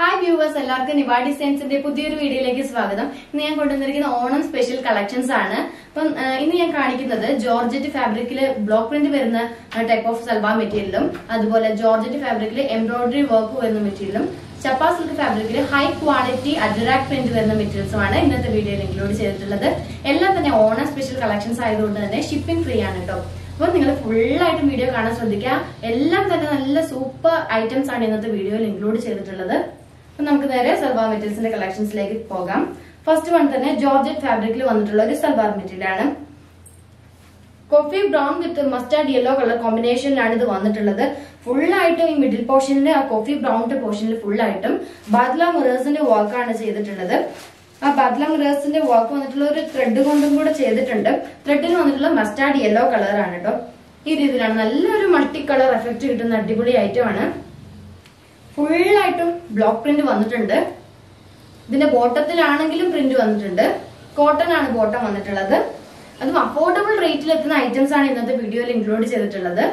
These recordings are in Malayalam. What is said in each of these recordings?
ഹായ് വ്യൂവേഴ്സ് എല്ലാവർക്കും നിവാ ഡിസൈൻസിന്റെ പുതിയൊരു വീഡിയോയിലേക്ക് സ്വാഗതം ഇന്ന് ഞാൻ കൊണ്ടുവന്നിരിക്കുന്ന ഓണം സ്പെഷ്യൽ കളക്ഷൻസ് ആണ് അപ്പം ആ, ഇന്ന് ഞാൻ കാണിക്കുന്നത് ജോർജറ്റ് ഫാബ്രിക്കില് ബ്ലോക്ക് പ്രിന്റ് വരുന്ന ടൈപ്പ് ഓഫ് സൽവാർ മെറ്റീരിയലും അതുപോലെ ജോർജറ്റ് ഫാബ്രിക്കില് എംബ്രോയിഡറി വർക്ക് വരുന്ന മെറ്റീരിയലും ചപ്പാ സിൽക്ക് ഫാബ്രിക്കിൽ ഹൈ ക്വാളിറ്റി അജറാക് പ്രിന്റ് വരുന്ന മെറ്റീരിയൽസുമാണ് ഇന്നത്തെ വീഡിയോയിൽ ഇൻക്ലൂഡ് ചെയ്തിട്ടുള്ളത് എല്ലാം തന്നെ ഓണം സ്പെഷ്യൽ കളക്ഷൻസ് ആയതുകൊണ്ട് തന്നെ ഷിപ്പിംഗ് ഫ്രീ ആണ് കേട്ടോ അപ്പൊ നിങ്ങൾ ഫുള്ളായിട്ട് വീഡിയോ കാണാൻ ശ്രദ്ധിക്കുക എല്ലാം തന്നെ നല്ല സൂപ്പർ ഐറ്റംസ് ആണ് ഇന്നത്തെ വീഡിയോയിൽ ഇൻക്ലൂഡ് ചെയ്തിട്ടുള്ളത് അപ്പൊ നമുക്ക് നേരെ സൽവാർ മെറ്റീരിയൽസിന്റെ കളക്ഷൻസിലേക്ക് പോകാം ഫസ്റ്റ് വൺ തന്നെ ജോർജറ്റ് ഫാബ്രിക്കിൽ വന്നിട്ടുള്ള ഒരു സൽവാർ മെറ്റീരിയൽ ആണ് coffee brown with mustard yellow colour കോമ്പിനേഷനിലാണ് ഇത് വന്നിട്ടുള്ളത് ഫുൾ ആയിട്ടും ഈ മിഡിൽ പോർഷനിൽ ആ കോഫി ബ്രൗണിന്റെ പോർഷനിൽ ഫുൾ ആയിട്ടും ബാദ്ല മിറേഴ്സിന്റെ വർക്കാണ് ചെയ്തിട്ടുള്ളത് ആ ബാദ്ല മിറേഴ്സിന്റെ വർക്ക് വന്നിട്ടുള്ള ഒരു ത്രെഡ് കൊണ്ടും കൂടെ ചെയ്തിട്ടുണ്ട് ത്രെഡിന് വന്നിട്ടുള്ള മസ്റ്റാർഡ് യെല്ലോ കളറാണ് കേട്ടോ ഈ രീതിയിലാണ് നല്ലൊരു മൾട്ടി കളർ എഫക്ട് കിട്ടുന്ന അടിപൊളി ഐറ്റം ആണ് ഫുൾ ആയിട്ടും ബ്ലോക്ക് പ്രിന്റ് വന്നിട്ടുണ്ട് ഇതിന്റെ ബോട്ടത്തിലാണെങ്കിലും പ്രിന്റ് വന്നിട്ടുണ്ട് കോട്ടൺ ആണ് ബോട്ടം വന്നിട്ടുള്ളത് അതും അഫോർഡബിൾ റേറ്റിൽ എത്തുന്ന ഐറ്റംസ് ആണ് ഇന്നത്തെ വീഡിയോയിൽ ഇൻക്ലൂഡ് ചെയ്തിട്ടുള്ളത്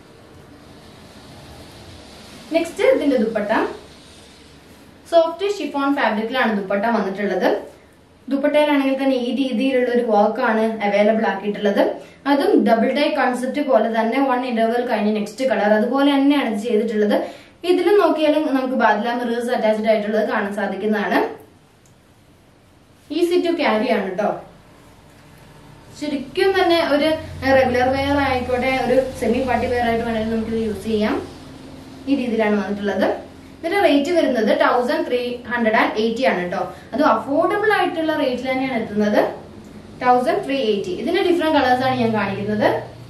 നെക്സ്റ്റ് ഇതിന്റെ ദുപ്പട്ട സോഫ്റ്റ് ഷിഫോൺ ഫാബ്രിക്കിലാണ് ദുപ്പട്ട വന്നിട്ടുള്ളത് ദുപ്പട്ടയിലാണെങ്കിൽ തന്നെ ഈ രീതിയിലുള്ള ഒരു വർക്ക് ആണ് അവൈലബിൾ ആക്കിയിട്ടുള്ളത് അതും ഡബിൾ ഡൈ കൺസെപ്റ്റ് പോലെ തന്നെ വൺ ഇന്റർവൽ കഴിഞ്ഞ് നെക്സ്റ്റ് കളർ അതുപോലെ തന്നെയാണ് ഇത് ചെയ്തിട്ടുള്ളത് ഇതിലും നോക്കിയാലും നമുക്ക് ബാദ്ല മിറേഴ്സ് അറ്റാച്ച്ഡ് ആയിട്ടുള്ളത് കാണാൻ സാധിക്കുന്നതാണ് ഈസി ടു ക്യാരി ആണ് കേട്ടോ ശരിക്കും തന്നെ ഒരു റെഗുലർ വെയർ ആയിക്കോട്ടെ ഒരു സെമി പാർട്ടി വെയർ ആയിട്ട് വേണമെങ്കിൽ നമുക്ക് ഇത് യൂസ് ചെയ്യാം ഈ രീതിയിലാണ് വന്നിട്ടുള്ളത് ഇതിന്റെ റേറ്റ് വരുന്നത് thousand three hundred and eighty ആണ് കേട്ടോ അത് അഫോർഡബിൾ ആയിട്ടുള്ള റേറ്റിൽ തന്നെയാണ് എത്തുന്നത് തൗസൻഡ് ത്രീ എയ്റ്റി ഇതിന്റെ ഡിഫറെന്റ് കളേഴ്സ് ആണ് ഞാൻ കാണിക്കുന്നത്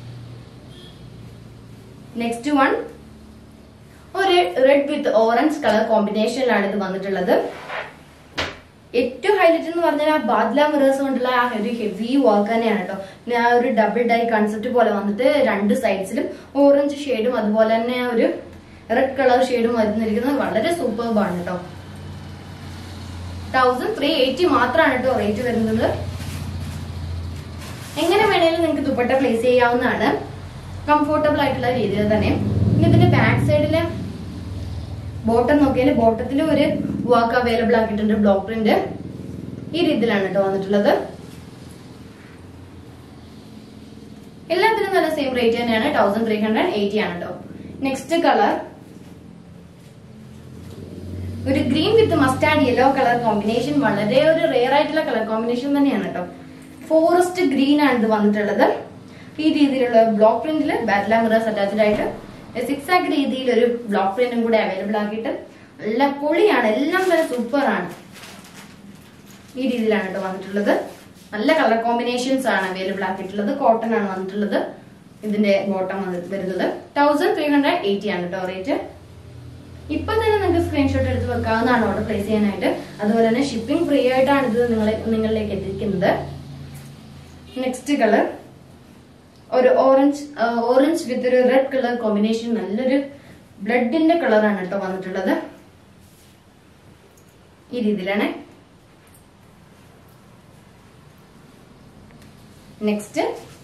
നെക്സ്റ്റ് വൺ ഒരു റെഡ് വിത്ത് ഓറഞ്ച് കളർ കോമ്പിനേഷനിലാണ് ഇത് വന്നിട്ടുള്ളത് ഏറ്റവും ഹൈലൈറ്റ് എന്ന് പറഞ്ഞാൽ ആ ബാദ്ല മിറേഴ്സ് കൊണ്ടുള്ള ആ ഒരു ഹെവി വർക്ക് തന്നെയാണ് കേട്ടോ പിന്നെ ആ ഒരു ഡബിൾ ഡൈ കൺസെപ്റ്റ് പോലെ വന്നിട്ട് രണ്ട് സൈഡ്സിലും ഓറഞ്ച് ഷെയ്ഡും അതുപോലെ തന്നെ ആ ഒരു റെഡ് കളർ ഷെയ്ഡും വരുന്നിരിക്കുന്നത് വളരെ സൂപ്പർബ് ആണ് കേട്ടോ തൗസൻഡ് ത്രീ എയ്റ്റി മാത്രമാണ് കേട്ടോ റേറ്റ് വരുന്നത് എങ്ങനെ വേണേലും നിങ്ങൾക്ക് ദുപ്പട്ട പ്ലേസ് ചെയ്യാവുന്നതാണ് കംഫോർട്ടബിൾ ആയിട്ടുള്ള രീതിയിൽ തന്നെ ഇനി ഇതിന്റെ ബാക്ക് സൈഡില് ബോട്ടം നോക്കിയാൽ ബോട്ടത്തിൽ ഒരു വർക്ക് അവൈലബിൾ ആക്കിയിട്ടുണ്ട് ബ്ലോക്ക് പ്രിന്റ് ഈ രീതിയിലാണ് കേട്ടോ വന്നിട്ടുള്ളത് എല്ലാത്തിനും നല്ല സെയിം റേറ്റ് തന്നെയാണ് തൗസൻഡ് ത്രീ ഹൺഡ്രഡ് എയ്റ്റി ആണ് കേട്ടോ നെക്സ്റ്റ് കളർ ഒരു green with mustard yellow colour combination വളരെ ഒരു റെയർ ആയിട്ടുള്ള കളർ കോമ്പിനേഷൻ തന്നെയാണ് കേട്ടോ ഫോറസ്റ്റ് ഗ്രീൻ ആണ് ഇത് വന്നിട്ടുള്ളത് ഈ രീതിയിലുള്ള ബ്ലോക്ക് പ്രിന്റില് ബാറ്റ്ല മിറേഴ്സ് അറ്റാച്ച്ഡ് ആയിട്ട് സിക്സ് ആക്ക് രീതിയിൽ ഒരു ബ്ലോക്ക് പ്രിന്റും കൂടെ അവൈലബിൾ ആക്കിയിട്ട് നല്ല പൊളിയാണ് എല്ലാം തന്നെ സൂപ്പർ ആണ് ഈ രീതിയിലാണ് കേട്ടോ വന്നിട്ടുള്ളത് നല്ല കളർ കോമ്പിനേഷൻസ് ആണ് അവൈലബിൾ ആക്കിയിട്ടുള്ളത് കോട്ടൺ ആണ് വന്നിട്ടുള്ളത് ഇതിന്റെ ബോട്ടം വരുന്നത് തൗസൻഡ് ത്രീ ഹൺഡ്രഡ് എയ്റ്റി ആണ് കേട്ടോ റേറ്റ് ഇപ്പൊ തന്നെ നിങ്ങൾക്ക് സ്ക്രീൻഷോട്ട് എടുത്ത് വെക്കാവുന്നതാണ് ഓർഡർ പ്ലേസ് ചെയ്യാനായിട്ട് അതുപോലെ തന്നെ ഷിപ്പിംഗ് ഫ്രീ ആയിട്ടാണ് ഇത് നിങ്ങളെ നിങ്ങളിലേക്ക് എത്തിക്കുന്നത് നെക്സ്റ്റ് കളർ ഒരു ഓറഞ്ച് ഓറഞ്ച് വിത്ത് ഒരു റെഡ് കളർ കോമ്പിനേഷൻ നല്ലൊരു ബ്ലഡിന്റെ കളറാണ് കേട്ടോ വന്നിട്ടുള്ളത് ഈ രീതിയിലാണ് നെക്സ്റ്റ്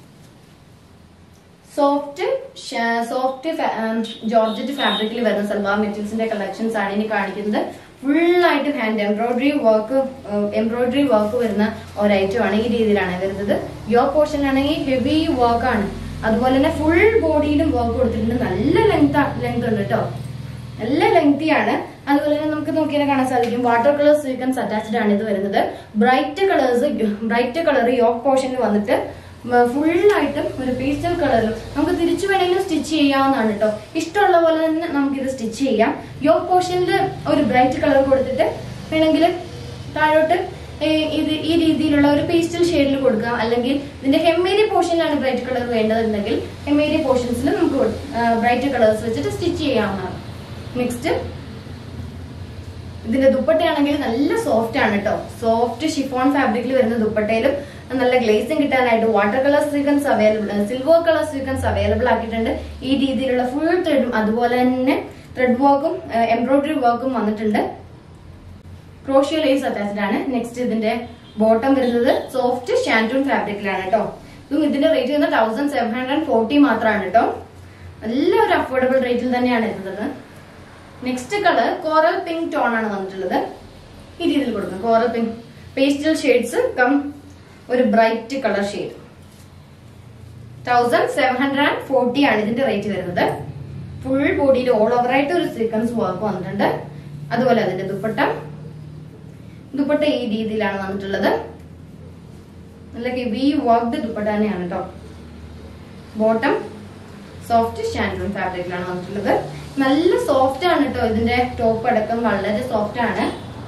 സോഫ്റ്റ് സോഫ്റ്റ് ജോർജറ്റ് ഫാബ്രിക്കിൽ വരുന്ന സൽവാർ മെറ്റീരിയൽസിന്റെ കളക്ഷൻസ് ആണ് ഇനി കാണിക്കുന്നത് ഫുൾ ആയിട്ട് hand embroidery work embroidery work വരുന്ന ഒരു ഐറ്റം ആണ് ഈ രീതിയിലാണ് വരുന്നത് യോ പോർഷനിലാണെങ്കിൽ ഹെവി വർക്ക് ആണ് അതുപോലെ തന്നെ ഫുൾ ബോഡിയിലും വർക്ക് കൊടുത്തിട്ടുണ്ട് നല്ല ലെങ്ത് ലെങ്ത് ഉണ്ട് കേട്ടോ നല്ല ലെങ്തി ആണ് അതുപോലെ തന്നെ നമുക്ക് നോക്കിയാൽ കാണാൻ സാധിക്കും വാട്ടർ കളർ സ്വീക്കൻസ് അറ്റാച്ച്ഡ് ആണ് ഇത് വരുന്നത് bright colours bright colour yoke പോർഷനിൽ വന്നിട്ട് ഫുൾ ആയിട്ടും ഒരു പേസ്റ്റൽ കളറിലും നമുക്ക് തിരിച്ചു വേണമെങ്കിലും സ്റ്റിച്ച് ചെയ്യാവുന്നതാണ് കേട്ടോ ഇഷ്ടമുള്ള പോലെ തന്നെ നമുക്ക് ഇത് സ്റ്റിച്ച് ചെയ്യാം യോക്ക് പോർഷനിൽ ഒരു ബ്രൈറ്റ് കളർ കൊടുത്തിട്ട് വേണമെങ്കിൽ താഴോട്ട് ഏ- ഇത് ഈ രീതിയിലുള്ള ഒരു പേസ്റ്റൽ ഷെയ്ഡിൽ കൊടുക്കാം അല്ലെങ്കിൽ ഇതിന്റെ ഹെമ്മേരി പോർഷനിലാണ് ബ്രൈറ്റ് കളർ വേണ്ടതെന്നുണ്ടെങ്കിൽ ഹെമ്മേരി പോർഷൻസിൽ നമുക്ക് ബ്രൈറ്റ് കളേഴ്സ് വെച്ചിട്ട് സ്റ്റിച്ച് ചെയ്യാവുന്നതാണ് നെക്സ്റ്റ് ഇതിന്റെ ദുപ്പട്ടയാണെങ്കിൽ നല്ല സോഫ്റ്റ് ആണ് കേട്ടോ സോഫ്റ്റ് ഷിഫോൺ ഫാബ്രിക്കിൽ വരുന്ന ദുപ്പട്ടയിലും നല്ല ഗ്ലേസിംഗ് കിട്ടാനായിട്ട് water colour sequins available silver colour sequins available ആക്കിയിട്ടുണ്ട് ഈ രീതിയിലുള്ള ഫുൾ ത്രെഡും അതുപോലെ തന്നെ ത്രെഡ് വർക്കും എംബ്രോയിഡറി വർക്കും വന്നിട്ടുണ്ട് ക്രോഷ്യോ ലേസ് അറ്റാച്ച്ഡ് ആണ് നെക്സ്റ്റ് ഇതിന്റെ ബോട്ടം വരുന്നത് സോഫ്റ്റ് ഷാൻറ്റൂൺ ഫാബ്രിക്കിലാണ് കേട്ടോ ഇതും ഇതിന്റെ റേറ്റ് വരുന്നത് തൗസൻഡ് സെവൻ ഹൺഡ്രഡ് ഫോർട്ടി മാത്രമാണ് കേട്ടോ നല്ല ഒരു അഫോർഡബിൾ റേറ്റിൽ തന്നെയാണ് എത്തുന്നത് next colour coral pink tone ആണ് വന്നിട്ടുള്ളത് ഈ രീതിയിൽ കൊടുക്കുന്നത് coral pink pastel shades cum ഒരു bright colour shade thousand seven hundred and forty ആണ് ഇതിന്റെ റേറ്റ് വരുന്നത് ഫുൾ ബോഡിയിൽ ഓൾ ഓവർ ആയിട്ട് ഒരു സീക്വൻസ് വർക്ക് വന്നിട്ടുണ്ട് അതുപോലെ അതിന്റെ ദുപ്പട്ട ദുപ്പട്ട ഈ രീതിയിലാണ് വന്നിട്ടുള്ളത് നല്ല ഹെവി വർക്ക്ഡ് ദുപ്പട്ട തന്നെയാണ് കേട്ടോ ബോട്ടം സോഫ്റ്റ് ഷാൻഡ്രൂൺ ഫാബ്രിക്കിലാണ് വന്നിട്ടുള്ളത് നല്ല സോഫ്റ്റ് ആണ് കേട്ടോ ഇതിന്റെ ടോപ്പ് അടക്കം വളരെ സോഫ്റ്റ് ആണ്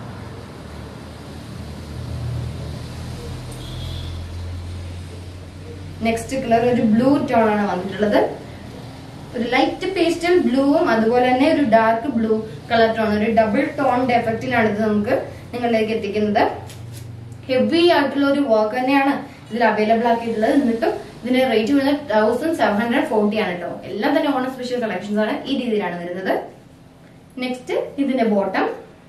നെക്സ്റ്റ് കളർ ഒരു ബ്ലൂ ടോൺ ആണ് വന്നിട്ടുള്ളത് ഒരു ലൈറ്റ് പേസ്റ്റൽ ബ്ലൂവും അതുപോലെ തന്നെ ഒരു ഡാർക്ക് ബ്ലൂ കളർ ടോൺ ഒരു ഡബിൾ ടോണിന്റെ എഫക്റ്റിലാണ് ഇത് നമുക്ക് നിങ്ങളിലേക്ക് എത്തിക്കുന്നത് ഹെവി ആയിട്ടുള്ള ഒരു വർക്ക് തന്നെയാണ് ഇതിൽ അവൈലബിൾ ആക്കിയിട്ടുള്ളത് എന്നിട്ടും ഇതിന്റെ റേറ്റ് വരുന്നത് തൗസൻഡ് സെവൻ ഹൺഡ്രഡ് ഫോർട്ടി ആണ് കേട്ടോ എല്ലാം തന്നെ ഓണം സ്പെഷ്യൽ കളക്ഷൻസ് ആണ് ഈ രീതിയിലാണ് വരുന്നത് നെക്സ്റ്റ് ഇതിന്റെ ബോട്ടം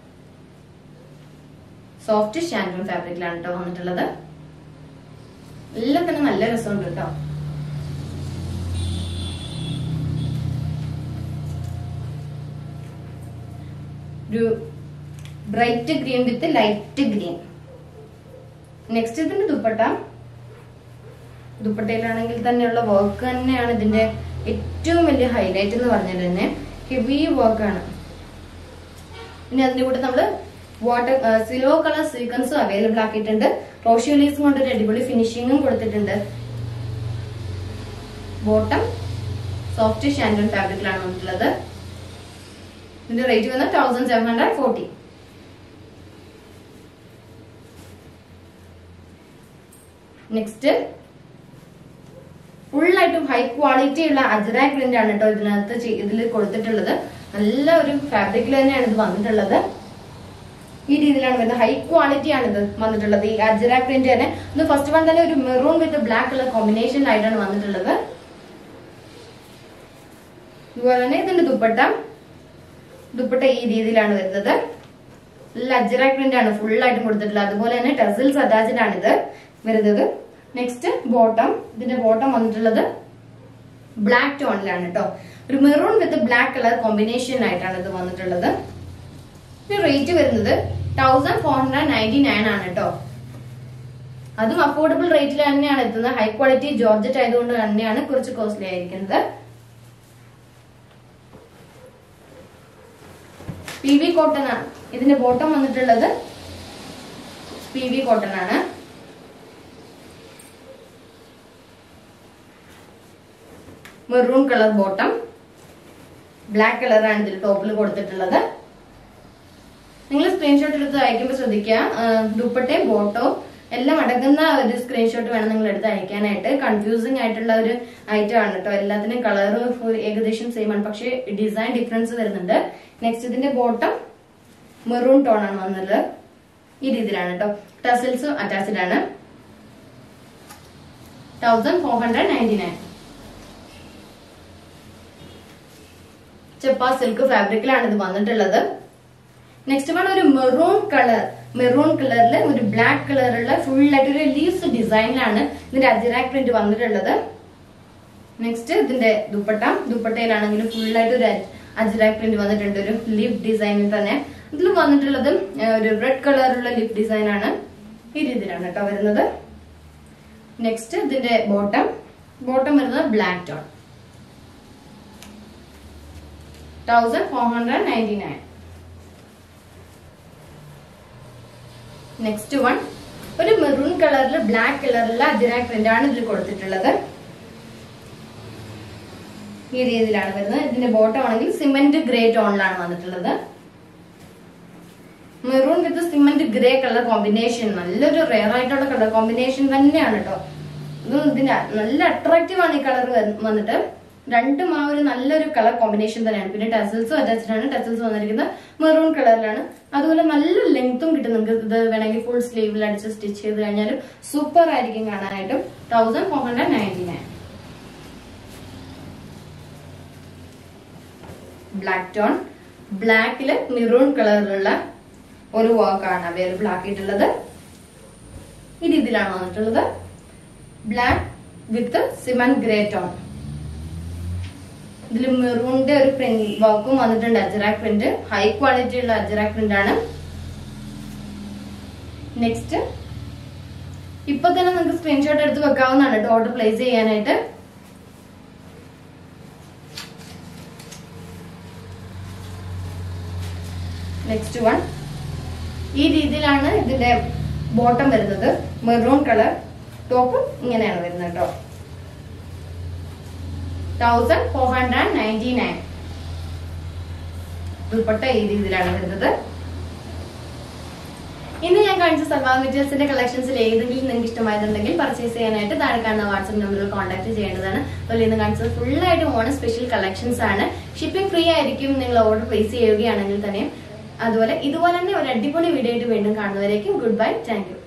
സോഫ്റ്റ് ഷാൻഡൂൺ ഫാബ്രിക്കിലാണ് കേട്ടോ വന്നിട്ടുള്ളത് എല്ലാം തന്നെ നല്ല രസമുണ്ട് കേട്ടോ ഒരു bright green with light green next ഇതിന്റെ ദുപ്പട്ട ദുപ്പട്ടയിലാണെങ്കിൽ തന്നെയുള്ള വർക്ക് തന്നെയാണ് ഇതിന്റെ ഏറ്റവും വലിയ ഹൈലൈറ്റ് എന്ന് പറഞ്ഞാൽ തന്നെ ഹെവി വർക്കാണ് പിന്നെ അതിന്റെ കൂടെ നമ്മള് വാട്ടർ സിൽവർ കളർ സീക്വൻസും അവൈലബിൾ ആക്കിയിട്ടുണ്ട് റോഷ്യോലീസും കൊണ്ട് ഒരു അടിപൊളി ഫിനിഷിങ്ങും കൊടുത്തിട്ടുണ്ട് ബോട്ടം സോഫ്റ്റ് ഷാൻഡൺ ഫാബ്രിക്കിലാണ് വന്നിട്ടുള്ളത് ഇതിന്റെ റേറ്റ് വന്നത് thousand seven hundred forty next ഫുള്ളായിട്ടും ഹൈ ക്വാളിറ്റി ഉള്ള അജറാ പ്രിന്റ് ആണ് കേട്ടോ ഇതിനകത്ത് ഇതിൽ കൊടുത്തിട്ടുള്ളത് നല്ല ഒരു ഫാബ്രിക്കിൽ തന്നെയാണ് ഇത് വന്നിട്ടുള്ളത് ഈ രീതിയിലാണ് വരുന്നത് ഹൈ ക്വാളിറ്റി ആണ് ഇത് വന്നിട്ടുള്ളത് ഈ അജറ പ്രിന്റ് തന്നെ ഇത് ഫസ്റ്റ് വൺ തന്നെ ഒരു മെറൂൺ വിത്ത് ബ്ലാക്ക് കളർ കോമ്പിനേഷനിലായിട്ടാണ് വന്നിട്ടുള്ളത് അതുപോലെ തന്നെ ഇതിന്റെ ദുപ്പട്ട ദുപ്പട്ട ഈ രീതിയിലാണ് വരുന്നത് നല്ല അജറ പ്രിന്റ് ആണ് ഫുൾ ആയിട്ടും കൊടുത്തിട്ടുള്ളത് അതുപോലെ തന്നെ ടെസിൽസ് അറ്റാച്ച്ഡ് ആണ് ഇത് വരുന്നത് നെക്സ്റ്റ് ബോട്ടം ഇതിന്റെ ബോട്ടം വന്നിട്ടുള്ളത് ബ്ലാക്ക് ടോണിലാണ് കേട്ടോ ഒരു maroon with black colour combination ആയിട്ടാണ് ഇത് വന്നിട്ടുള്ളത് ഇതിന്റെ റേറ്റ് വരുന്നത് thousand four hundred ninety nine ആണ് കേട്ടോ അതും അഫോർഡബിൾ റേറ്റിൽ തന്നെയാണ് എത്തുന്നത് ഹൈ ക്വാളിറ്റി ജോർജറ്റ് ആയതുകൊണ്ട് തന്നെയാണ് കുറച്ച് കോസ്റ്റ്ലി ആയിരിക്കുന്നത് പി വി കോട്ടൺ ആണ് ഇതിന്റെ ബോട്ടം വന്നിട്ടുള്ളത് പി വി കോട്ടൺ ആണ് മെറൂൺ കളർ ബോട്ടം ബ്ലാക്ക് കളറാണ് ഇതിൽ ടോപ്പിൽ കൊടുത്തിട്ടുള്ളത് നിങ്ങൾ സ്ക്രീൻഷോട്ട് എടുത്ത് അയക്കുമ്പോൾ ശ്രദ്ധിക്കുക ദുപ്പട്ടയും ബോട്ടോ എല്ലാം അടങ്ങുന്ന ഒരു സ്ക്രീൻഷോട്ട് വേണം നിങ്ങൾ എടുത്ത് അയക്കാനായിട്ട് കൺഫ്യൂസിങ് ആയിട്ടുള്ള ഒരു ഐറ്റം ആണ് കേട്ടോ എല്ലാത്തിനും കളർ ഏകദേശം സെയിം ആണ് പക്ഷേ ഡിസൈൻ ഡിഫറൻസ് വരുന്നുണ്ട് നെക്സ്റ്റ് ഇതിന്റെ ബോട്ടം മെറൂൺ ടോൺ ആണ് വന്നത് ഈ രീതിയിലാണ് കേട്ടോ ടസിൽസും അറ്റാച്ച്ഡ് ആണ് thousand four hundred ninety nine ചെപ്പ സിൽക്ക് ഫാബ്രിക്കിലാണ് ഇത് വന്നിട്ടുള്ളത് നെക്സ്റ്റ് വൺ ഒരു മെറൂൺ കളർ മെറൂൺ കളറിൽ ഒരു ബ്ലാക്ക് കളറുള്ള ഫുൾ ആയിട്ട് ഒരു ലീവ്സ് ഡിസൈനിലാണ് ഇതിന്റെ അജിറാക് പ്രിന്റ് വന്നിട്ടുള്ളത് നെക്സ്റ്റ് ഇതിന്റെ ദുപ്പട്ട ദുപ്പട്ടയിലാണെങ്കിലും ഫുൾ ആയിട്ട് ഒരു അജിറാക് പ്രിന്റ് വന്നിട്ടുണ്ട് ഒരു ലിപ് ഡിസൈനിൽ തന്നെ ഇതിൽ വന്നിട്ടുള്ളത് ഒരു റെഡ് കളറുള്ള ലിപ് ഡിസൈൻ ആണ് ഈ രീതിയിലാണ് കേട്ടോ വരുന്നത് നെക്സ്റ്റ് ഇതിന്റെ ബോട്ടം ബോട്ടം വരുന്നത് black tone thousand four hundred ninety nine next one ഒരു മെറൂൺ കളറിൽ ബ്ലാക്ക് കളറിലുള്ള അജിറാക് പ്രിന്റ് ആണ് ഇതിൽ കൊടുത്തിട്ടുള്ളത് ഈ രീതിയിലാണ് വരുന്നത് ഇതിന്റെ ബോട്ടം ആണെങ്കിൽ സിമെന്റ് ഗ്രേ ടോണിലാണ് വന്നിട്ടുള്ളത് maroon with cement grey colour combination നല്ലൊരു റെയർ ആയിട്ടുള്ള കളർ കോമ്പിനേഷൻ തന്നെയാണ് കേട്ടോ ഇത് ഇതിന്റെ നല്ല അട്രാക്റ്റീവ് ആണ് ഈ കളർ വന്നിട്ട് രണ്ടും ആ ഒരു നല്ലൊരു കളർ കോമ്പിനേഷൻ തന്നെയാണ് പിന്നെ ടെസൽസും അറ്റാച്ച്ഡ് ആണ് ടെസൽസ് വന്നിരിക്കുന്നത് മെറൂൺ കളറിലാണ് അതുപോലെ നല്ല ലെങ്ത്തും കിട്ടും നിങ്ങൾക്ക് ഇത് വേണമെങ്കിൽ ഫുൾ സ്ലീവിൽ അടിച്ച് സ്റ്റിച്ച് ചെയ്ത് കഴിഞ്ഞാലും സൂപ്പർ ആയിരിക്കും കാണാനായിട്ടും thousand four hundred ninety nine black tone ബ്ലാക്കില് മെറൂൺ കളറിലുള്ള ഒരു വർക്കാണ് അവൈലബിൾ ആക്കിയിട്ടുള്ളത് ഈ രീതിയിലാണ് വന്നിട്ടുള്ളത് black with cement grey tone ഇതിൽ മെറൂണിന്റെ ഒരു പ്രിന്റ് വർക്കും വന്നിട്ടുണ്ട് അജറാക് പ്രിന്റ് ഹൈ ക്വാളിറ്റി ഉള്ള അജറാക് പ്രിന്റ് ആണ് നെക്സ്റ്റ് ഇപ്പൊ തന്നെ നിങ്ങൾക്ക് സ്ക്രീൻഷോട്ട് എടുത്ത് വെക്കാവുന്നതാണ് കേട്ടോ ഓർഡർ പ്ലേസ് ചെയ്യാനായിട്ട് നെക്സ്റ്റ് വൺ ഈ രീതിയിലാണ് ഇതിന്റെ ബോട്ടം വരുന്നത് മെറൂൺ കളർ ടോപ്പ് ഇങ്ങനെയാണ് വരുന്നത് കേട്ടോ thousand four hundred ninety nine ഉൾപ്പെട്ട ഈ രീതിയിലാണ് വരുന്നത് ഇന്ന് ഞാൻ കാണിച്ച സൽവാർ മെറ്റീരിയൽസിന്റെ കളക്ഷൻസിൽ ഏതെങ്കിലും നിങ്ങൾക്ക് ഇഷ്ടമായിട്ടുണ്ടെങ്കിൽ പർച്ചേസ് ചെയ്യാനായിട്ട് താഴെ കാണുന്ന വാട്സ്ആപ്പ് നമ്പറിൽ കോൺടാക്ട് ചെയ്യേണ്ടതാണ് അതുപോലെ ഇന്ന് കാണിച്ചത് ഫുൾ ആയിട്ട് ഓണം സ്പെഷ്യൽ കളക്ഷൻസ് ആണ് ഷിപ്പിംഗ് ഫ്രീ ആയിരിക്കും നിങ്ങൾ ഓർഡർ പ്ലേസ് ചെയ്യുകയാണെങ്കിൽ തന്നെ അതുപോലെ ഇതുപോലെ തന്നെ ഒരു അടിപൊളി വീഡിയോ ആയിട്ട് വീണ്ടും കാണുന്നവരേക്കും ഗുഡ് ബൈ താങ്ക് യു